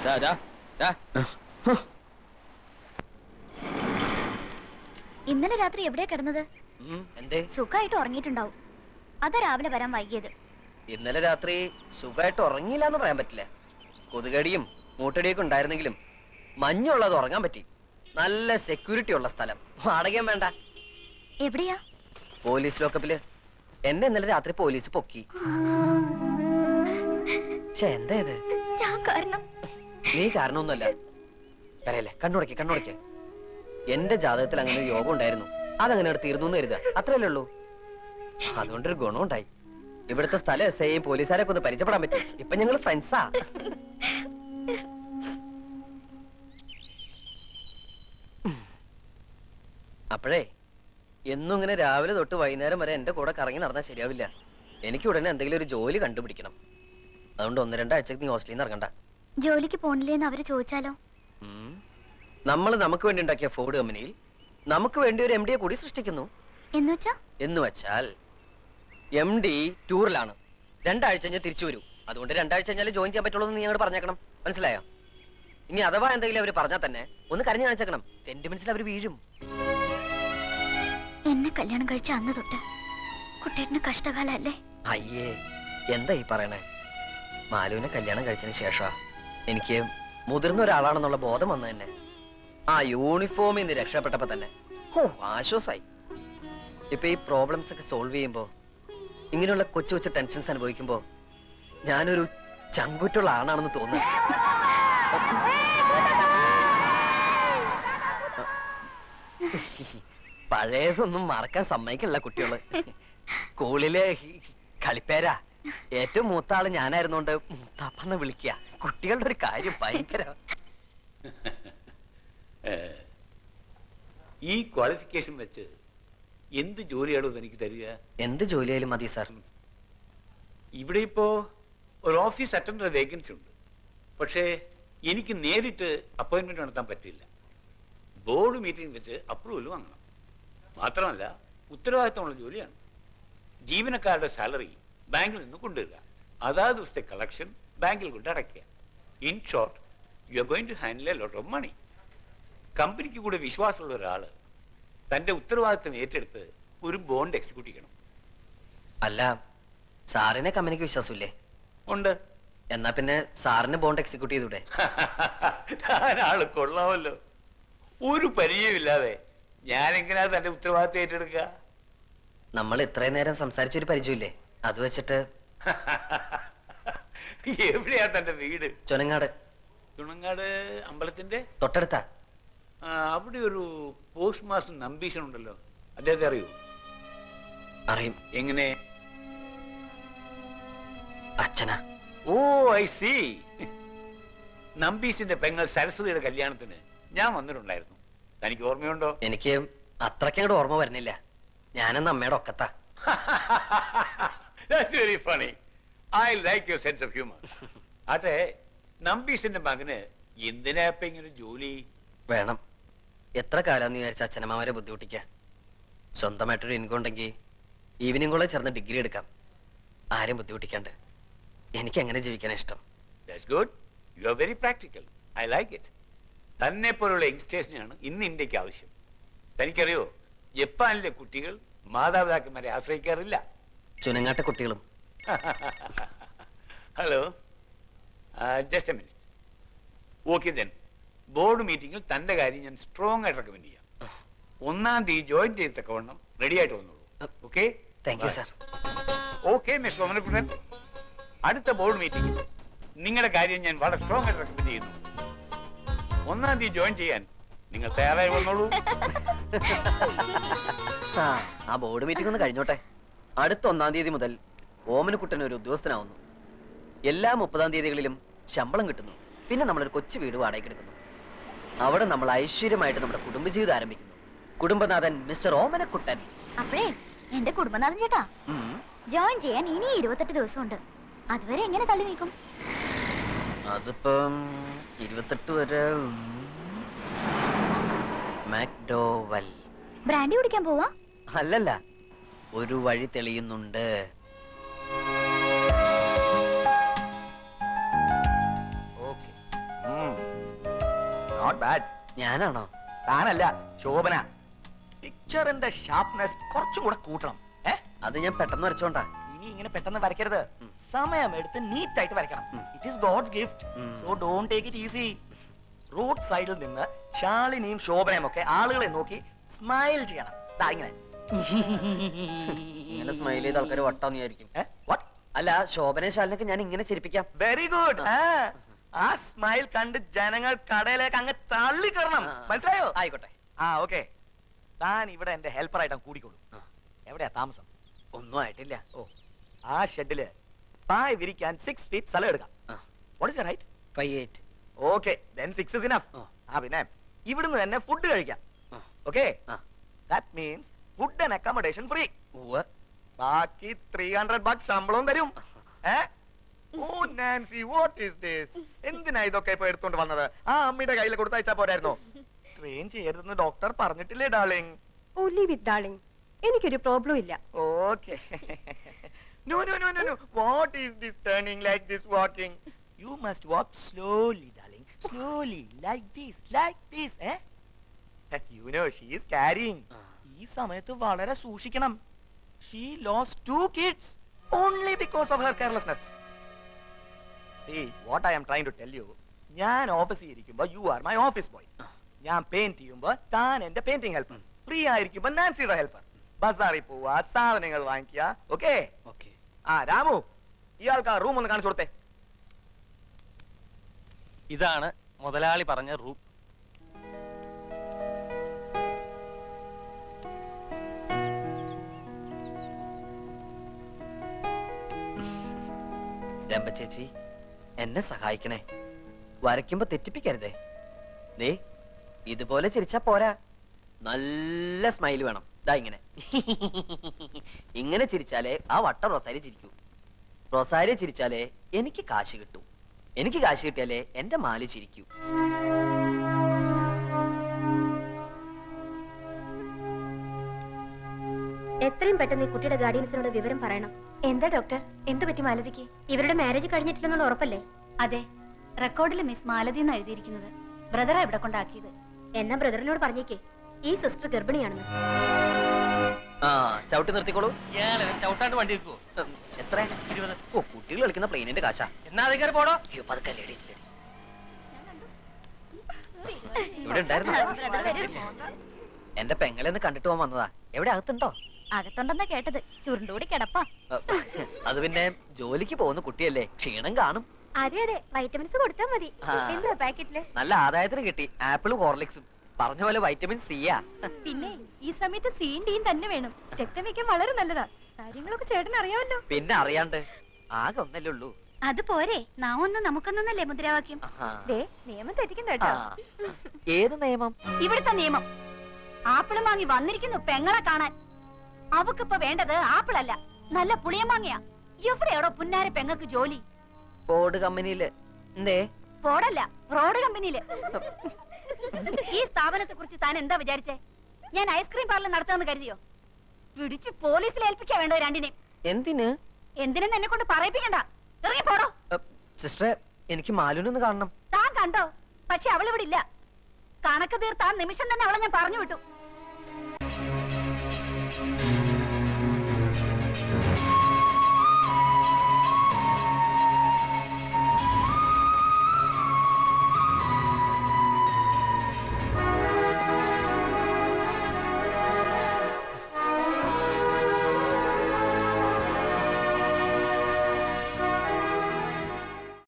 ദാ, ദാ, ദാ. ഇന്നലെ രാത്രി എവിടെയാ കിടന്നത് ഉം, എന്തേ സുഖമായിട്ട് ഉറങ്ങിയിട്ടുണ്ടാവും അതാ രാവിലെ വരാൻ വൈകിയത് ഇന്നലെ രാത്രി സുഖമായിട്ട് ഉറങ്ങിയില്ല എന്ന് പറയാൻ പറ്റില്ല കൊതുകടിയും മൂട്ടടിയൊക്കെ ഉണ്ടായിരുന്നെങ്കിലും മഞ്ഞുള്ളത് ഉറങ്ങാൻ പറ്റി നല്ല സെക്യൂരിറ്റി ഉള്ള സ്ഥലം വാടകയും വേണ്ട എവിടെയാ പോലീസ് ലോക്കപ്പില് എന്നെ ഇന്നലെ രാത്രി പോലീസ് പൊക്കി ഛെ, എന്താ ഇത് ഞാൻ കാരണം നീ കാരണമൊന്നുമല്ല പറയല്ലേ കണ്ണുടക്കി കണ്ണുടക്കി എന്റെ ജാതകത്തിൽ അങ്ങനെ ഒരു യോഗം ഉണ്ടായിരുന്നു അതങ്ങനെ അവിടെ തീർന്നു എന്ന് കരുതുക അത്രയല്ലേ ഉള്ളൂ അതുകൊണ്ടൊരു ഗുണമുണ്ടായി ഇവിടുത്തെ സ്ഥലം എസ് ഐയും പോലീസുകാരൊക്കെ ഒന്ന് പരിചയപ്പെടാൻ പറ്റും ഇപ്പൊ ഞങ്ങൾ ഫ്രണ്ട്സാ അപ്പോഴേ എന്നും ഇങ്ങനെ രാവിലെ തൊട്ട് വൈകുന്നേരം വരെ എന്റെ കൂടെ കറങ്ങി നടന്നാൽ ശരിയാവില്ല എനിക്ക് ഉടനെ എന്തെങ്കിലും ഒരു ജോലി കണ്ടുപിടിക്കണം അതുകൊണ്ട് ഒന്ന് രണ്ടാഴ്ചക്ക് നീ ഹോസ്റ്റലിൽ നിന്ന് ഇറങ്ങണ്ട ജോലിക്ക് പോണില്ലേന്ന് അവര് ചോദിച്ചാലോ നമ്മൾ നമുക്ക് വേണ്ടി ഉണ്ടാക്കിയ ഫോർഡ് കമ്പനിയിൽ നമുക്ക് വേണ്ടി ഒരു എം ഡിയെ കൂടി സൃഷ്ടിക്കുന്നു എന്നുവെച്ചാ എന്ന് വെച്ചാൽ എം ഡി ടൂറിലാണ് രണ്ടാഴ്ച കഴിഞ്ഞാൽ തിരിച്ചു വരൂ അതുകൊണ്ട് രണ്ടാഴ്ച കഴിഞ്ഞാൽ ജോയിൻ ചെയ്യാൻ പറ്റുള്ളൂ എന്ന് നീ അങ്ങോട്ട് പറഞ്ഞേക്കണം മനസ്സിലായോ ഇനി അഥവാ എന്തെങ്കിലും അവർ പറഞ്ഞാൽ തന്നെ ഒന്ന് കരഞ്ഞു കാണിച്ചേക്കണം സെന്റിമെന്റ്സിൽ അവർ വീഴും എന്നെ കല്യാണം കഴിച്ച അന്ന് തൊട്ട് കുട്ടേട്ടന് കഷ്ടകാലല്ലേ അയ്യേ എന്താ ഈ പറയണേ മാലുവിനെ കല്യാണം കഴിച്ചതിന് ശേഷമാ എനിക്ക് മുതിർന്ന ഒരാളാണെന്നുള്ള ബോധം വന്നു തന്നെ ആ യൂണിഫോമിൽ നിന്ന് രക്ഷപ്പെട്ടപ്പോ തന്നെ ഓ ആശ്വാസായി ഇപ്പൊ ഈ പ്രോബ്ലംസ് ഒക്കെ സോൾവ് ചെയ്യുമ്പോ ഇങ്ങനെയുള്ള കൊച്ചു കൊച്ചു ടെൻഷൻസ് അനുഭവിക്കുമ്പോ ഞാനൊരു ചങ്കുറ്റുള്ള ആണാണെന്ന് തോന്നുന്നു പഴയതൊന്നും മറക്കാൻ സമ്മതിക്കില്ല കുട്ടികള് സ്കൂളിലെ ഈ കളിപ്പേരാ ഏറ്റവും മൂത്ത ആള് ഞാനായിരുന്നോണ്ട് മുത്താപ്പെന്ന് വിളിക്കുക കുട്ടികളുടെ ഒരു കാര്യം ഭയങ്കര ഏഹ്, ഈ ക്വാളിഫിക്കേഷൻ വെച്ച് എന്ത് ജോലിയാണോ എനിക്ക് തരിക എന്ത് ജോലിയായാലും മതി സാർ ഇവിടെ ഇപ്പോ ഒരു ഓഫീസ് അറ്റൻഡർ വേക്കൻസി ഉണ്ട് പക്ഷേ എനിക്ക് നേരിട്ട് അപ്പോയിന്റ്മെന്റ് നടത്താൻ പറ്റില്ല ബോർഡ് മീറ്റിംഗ് വെച്ച് അപ്രൂവൽ വാങ്ങണം മാത്രമല്ല ഉത്തരവാദിത്തമുള്ള ജോലിയാണ് ജീവനക്കാരുടെ സാലറി ബാങ്കിൽ നിന്ന് കൊണ്ടുവരിക അതാത് ദിവസത്തെ കളക്ഷൻ ബാങ്കിൽ കൊണ്ട് അടയ്ക്കുക in short you are going to handle a lot of money കമ്പനിക്ക് കൂടെ വിശ്വാസമുള്ള ഒരാൾ തന്റെ ഉത്തരവാദിത്തം ഏറ്റെടുത്ത് ഒരു ബോണ്ട് എക്സിക്യൂട്ട് ചെയ്യണം അല്ല സാറിനെ കമ്പനിക്ക് വിശ്വാസമില്ലേ ഉണ്ട് എന്നാ പിന്നെ സാറിന് ബോണ്ട് എക്സിക്യൂട്ട് ചെയ്തൂടെ ആള് കൊള്ളാമല്ലോ ഒരു പരിചയമില്ലാതെ ഞാൻ എങ്ങനെയാ തന്റെ ഉത്തരവാദിത്തം ഏറ്റെടുക്കുക നമ്മൾ ഇത്രയും നേരം സംസാരിച്ചൊരു പരിചയമില്ലേ അത് വെച്ചിട്ട് എവിടെയാ തന്റെ വീട് ചുനങ്ങാട് ചുണങ്ങാട് അമ്പലത്തിന്റെ തൊട്ടടുത്താ ആ, അവിടെ ഒരു പോസ്റ്റ് മാസ്റ്റർ നമ്പീശൻ ഉണ്ടല്ലോ അദ്ദേഹത്തെ അറിയൂ അറിയും എങ്ങനെ അച്ഛനാ ഓ ഐ സി നമ്പീശിന്റെ പെങ്ങൾ സരസ്വതിയുടെ കല്യാണത്തിന് ഞാൻ വന്നിട്ടുണ്ടായിരുന്നു തനിക്ക് ഓർമ്മയുണ്ടോ എനിക്ക് അത്രയ്ക്കങ്ങോട്ട് ഓർമ്മ വരുന്നില്ല ഞാനെന്ന് അമ്മയുടെ ഒക്കത്താ That's very funny. I like your sense of humor. ആട്ടെ നമ്പീശിന്റെ മകന് എന്തിനാ ഇപ്പൊ ഇങ്ങനെ ജോലി വേണം എത്ര കാലം വിചാരിച്ച അച്ഛനമ്മമാരെ ബുദ്ധിമുട്ടിക്കാൻ സ്വന്തമായിട്ടൊരു ഇൻകം ഉണ്ടെങ്കിൽ ഈവനിങ് കൂടെ ചേർന്ന് ഡിഗ്രി എടുക്കാം ആരും ബുദ്ധിമുട്ടിക്കാണ്ട് എനിക്ക് എങ്ങനെ ജീവിക്കാൻ ഇഷ്ടം That's good. You are very practical. I like it. തന്നെ പോലുള്ള യങ്സ്റ്റേഴ്സിനാണ് ഇന്ന് ഇന്ത്യക്ക് ആവശ്യം തനിക്കറിയോ ജപ്പാനിലെ കുട്ടികൾ മാതാപിതാക്കന്മാരെ ആശ്രയിക്കാറില്ല ചുനങ്ങാട്ട കുട്ടികളും hello just a minute okay then board മീറ്റിംഗിൽ തന്റെ കാര്യം ഞാൻ സ്ട്രോങ് ആയിട്ട് റെക്കമെൻഡ് ചെയ്യാം ഒന്നാം തീയതി ജോയിൻ ചെയ്തക്കവണ്ണം റെഡി ആയിട്ട് വന്നോളൂ okay thank you sir okay mister Omanakuttan അടുത്ത ബോർഡ് മീറ്റിംഗിൽ നിങ്ങളുടെ കാര്യം ഞാൻ വളരെ സ്ട്രോങ് ആയിട്ട് റെക്കമെൻഡ് ചെയ്യുന്നു ഒന്നാം തീയതി ജോയിൻ ചെയ്യാൻ നിങ്ങൾ തയ്യാറായി വന്നോളൂ ആ, ആ ബോർഡ് മീറ്റിംഗ് ഒന്ന് കഴിഞ്ഞോട്ടെ അടുത്ത ഒന്നാം തീയതി മുതൽ ഓമനക്കുട്ടൻ ഒരു ഉദ്യോഗസ്ഥനാവുന്നു എല്ലാ മുപ്പതാം തീയതികളിലും ശമ്പളം കിട്ടുന്നു പിന്നെ നമ്മളൊരു കൊച്ചു വീട് വാടകയ്ക്ക് എടുക്കുന്നു അവിടെ നമ്മൾ ഐശ്വര്യമായിട്ട് നമ്മുടെ കുടുംബജീവിതം ആരംഭിക്കുന്നു കുടുംബനാഥൻ മിസ്റ്റർ ഓമനക്കുട്ടൻ അപ്പോഴേ എന്റെ കുടുംബനാഥൻ ചേട്ടാ ഉം. ജോയിൻ ചെയ്യാൻ ഇനി ഇരുപത്തെട്ട് ദിവസമുണ്ട് അതുവരെ എങ്ങനെ തള്ളി നീക്കും അതിപ്പം ഇരുപത്തെട്ട് വരെ ഉം. മാക്ഡോവൽ ബ്രാൻഡി കുടിക്കാൻ പോവാ അല്ലല്ല ഒരു വഴി തെളിയുന്നുണ്ട് ഓക്കെ നോട്ട് ബാഡ് ഞാനാണോ താനല്ല ശോഭന പിക്ചറിന്റെ ഷാർപ്നെസ് കുറച്ചും കൂടെ കൂട്ടണം ഏ അത് ഞാൻ പെട്ടെന്ന് വരച്ചോണ്ടാ ഇനി ഇങ്ങനെ പെട്ടെന്ന് വരയ്ക്കരുത് ഉം. സമയം എടുത്ത് നീറ്റ് ആയിട്ട് വരയ്ക്കണം hmm. It is God's gift hmm. So don't take it easy road സൈഡിൽ നിന്ന് ശാലിനിയും ശോഭനയും ഒക്കെ ആളുകളെ നോക്കി സ്മൈൽ ചെയ്യണം ദാ ഇങ്ങനെ ഇങ്ങനെ സ്മൈൽ ചെയ്ത ആൾക്കാർ വട്ടാന്ന് വിചാരിക്കും വാട്ട് അല്ല ശോഭന ശാലിനൊക്കെ ഞാൻ ഇങ്ങനെ ചിരിപ്പിക്കാം വെരി ഗുഡ് ആ സ്മൈൽ കണ്ട് ജനങ്ങൾ കടയിലേക്ക് അങ്ങ് തള്ളി കയറണം ആ. മനസ്സിലായോ ആയിക്കോട്ടെ ആ ഓക്കെ താൻ ഇവിടെ എന്റെ ഹെൽപ്പർ ആയിട്ട് കൂടിക്കോളൂ ആ. എവിടെയാ താമസം ഒന്നും ആയിട്ടില്ല ഓ ആ ഷെഡില് പായ വിരിക്കാൻ സിക്സ് ഫീറ്റ് സ്ഥലം എടുക്കാം ആ. What is right five eight okay then six is enough ആ. ആ പിന്നെ ഇവിടുന്ന് തന്നെ ഫുഡ് കഴിക്കാം ആ. ഓക്കെ ആ. That means food and accommodation free ഉവ്വ് ബാക്കി ത്രീ ഹൺഡ്രഡ് ബഗ് ശമ്പളവും തരും ഏ ഓ നാൻസി വാട്ട് ഈസ് ദിസ് എന്തിനാ ഇതൊക്കെ ഇപ്പൊ എടുത്തോണ്ട് വന്നത് ആ അമ്മയുടെ കയ്യിൽ കൊടുത്തയച്ചാ പോരായിരുന്നോ ട്രെയിൻ ചെയ്യരുതെന്ന് ഡോക്ടർ പറഞ്ഞിട്ടില്ലേ darling oh leave it darling എനിക്കൊരു പ്രോബ്ലം ഇല്ല okay no no no no no what is this turning like this walking you must walk slowly darling slowly like this like this ഏ you know she is carrying ആ. ഈ സമയത്ത് വളരെ സൂക്ഷിക്കണം she lost two kids only because of her carelessness what I am trying to tell you ഞാൻ ഓഫീസിൽ ഇരിക്കുമ്പോ you are my office boy ഞാൻ പെയിന്റ് ചെയ്യുമ്പോ താൻ എന്റെ പെയിന്റിംഗ് ഹെൽപ്പർ ഫ്രീ ആയിരിക്കുമ്പോ നാൻസിയുടെ ഹെൽപ്പർ ബസാറിൽ പോവാ സാധനങ്ങൾ വാങ്ങിക്കുക ഓക്കെ ഓക്കെ ആ രാമു ഇയാൾക്ക് ആ റൂം ഒന്ന് കാണിച്ചു കൊടുത്തേ ഇതാണ് മുതലാളി പറഞ്ഞ റൂം രമ്പ ചേച്ചി എന്നെ സഹായിക്കണേ വരയ്ക്കുമ്പോ തെറ്റിപ്പിക്കരുതേ ദേ ഇതുപോലെ ചിരിച്ചാ പോരാ നല്ല സ്മൈൽ വേണം ദാ ഇങ്ങനെ ഇങ്ങനെ ചിരിച്ചാലേ ആ വട്ട റൊസാരി ചിരിക്കൂ റൊസാരി ചിരിച്ചാലേ എനിക്ക് കാശ് കിട്ടൂ എനിക്ക് കാശ് കിട്ടിയാലേ എന്റെ മാല് ചിരിക്കൂ എത്രയും പെട്ടെന്ന് ഈ കുട്ടിയുടെ ഗാർഡിയൻസിനോട് വിവരം പറയണം എന്താ ഡോക്ടർ എന്ത് പറ്റി മാലതിക്ക് ഇവരുടെ മാരേജ് കഴിഞ്ഞിട്ടില്ലെന്നുള്ള ഉറപ്പല്ലേ അതെ റെക്കോർഡിൽ മിസ് മാലതി എന്ന് എഴുതിയിരിക്കുന്നത് ബ്രദറാ ഇവിടെ കൊണ്ടാക്കിയത് എന്നാ ബ്രദറിനോട് പറഞ്ഞേക്കേ ഈ സിസ്റ്റർ ഗർഭിണിയാണെന്ന് ആ ചവിട്ടി നിർത്തിക്കോളൂ ഇയാളെ ചവിട്ടാണ്ട് വണ്ടി വെക്കുവോ ഉം, എത്ര ഇരുപത് ഓ കുട്ടികൾ കളിക്കുന്ന പ്ലെയിനിന്റെ കാശാ എന്നാ അത് കയറി പോടോ അയ്യോ പതുക്കെ ലേഡീസ് ലേഡീസ് ഇവിടെ ഉണ്ടായിരുന്നു എന്റെ പെങ്ങളെന്ന് കണ്ടിട്ട് പോകാൻ വന്നതാ എവിടെ അകത്തുണ്ടോ അകത്തുണ്ടെന്നാ കേട്ടത് ചുരുണ്ടുകൂടി കിടപ്പാ അത് പിന്നെ ജോലിക്ക് പോകുന്ന കുട്ടിയല്ലേ ക്ഷീണം കാണും അതെ അതെ വൈറ്റമിൻസ് കൊടുത്താൽ മതി ആ. എന്താ പാക്കറ്റില് നല്ല ആദായത്തിന് കിട്ടി ആപ്പിളും ഹോർലിക്സും പറഞ്ഞ പോലെ വൈറ്റമിൻ സിയാ പിന്നെ ഈ സമയത്ത് സീൻഡിയും തന്നെ വേണം രക്തം വെക്കാൻ വളരെ നല്ലതാ കാര്യങ്ങളൊക്കെ ചേട്ടൻ അറിയാമല്ലോ പിന്നെ അറിയാണ്ട് ആകെ ഒന്നല്ലേ ഉള്ളൂ അത് പോരെ നാ ഒന്ന് നമുക്കൊന്നല്ലേ മുദ്രാവാക്യം ആഹാ. ദേ നിയമം തെറ്റിക്കണ്ട ആ. കേട്ടോ ഏത് നിയമം ഇവിടുത്തെ നിയമം ആപ്പിളും വാങ്ങി വന്നിരിക്കുന്നു പെങ്ങളെ കാണാൻ അവക്കിപ്പോ വേണ്ടത് ആപ്പിളല്ല നല്ല പുളിയമാങ്ങയാ എവിടെയാടോ പുന്നാര പെങ്ങക്ക് ജോലി ഫോർഡ് കമ്പനിയില് എന്തേ പോടല്ല റോഡ് കമ്പനിയില് ഈ സ്ഥാപനത്തെ കുറിച്ച് താൻ എന്താ വിചാരിച്ചേ ഞാൻ ഐസ്ക്രീം പാർലർ നടത്താന്ന് കരുതിയോ പിടിച്ച് പോലീസിൽ ഏൽപ്പിക്കാ വേണ്ടോ രണ്ടിനെയും എന്തിന് എന്തിനെന്ന് എന്നെ കൊണ്ട് പറയിപ്പിക്കണ്ട ഇറങ്ങി പോടോ സിസ്റ്ററെ എനിക്ക് മാലുനൊന്ന് കാണണം താൻ കണ്ടോ പക്ഷെ അവൾ ഇവിടെ ഇല്ല കണക്ക് തീർത്താൻ നിമിഷം തന്നെ അവളെ ഞാൻ പറഞ്ഞു വിട്ടു